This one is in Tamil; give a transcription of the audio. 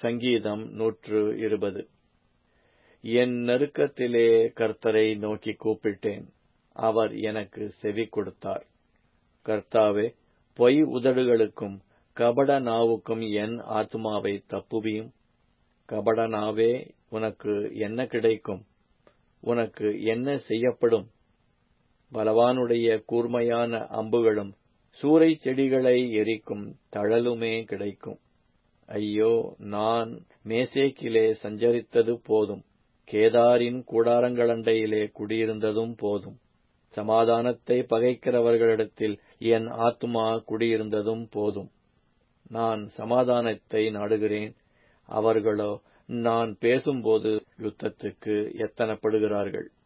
சங்கீதம் நூற்று இருபது என் நெருக்கத்திலே கர்த்தரை நோக்கி கூப்பிட்டேன் அவர் எனக்கு செவி கொடுத்தார் கர்த்தாவே பொய் உதடுகளுக்கும் கபட நாவுக்கும் என் ஆத்மாவை தப்புவியும் கபட நாவே உனக்கு என்ன கிடைக்கும் உனக்கு என்ன செய்யப்படும் பலவானுடைய கூர்மையான அம்புகளும் சூறை செடிகளை எரிக்கும் தழலுமே கிடைக்கும் ஐயோ நான் மேசேக்கிலே சஞ்சரித்தது போதும் கேதாரின் கூடாரங்களண்டையிலே குடியிருந்ததும் போதும் சமாதானத்தை பகைக்கிறவர்களிடத்தில் என் ஆத்துமா குடியிருந்ததும் போதும் நான் சமாதானத்தை நாடுகிறேன் அவர்களோ நான் பேசும்போது யுத்தத்துக்கு எத்தனப்படுகிறார்கள்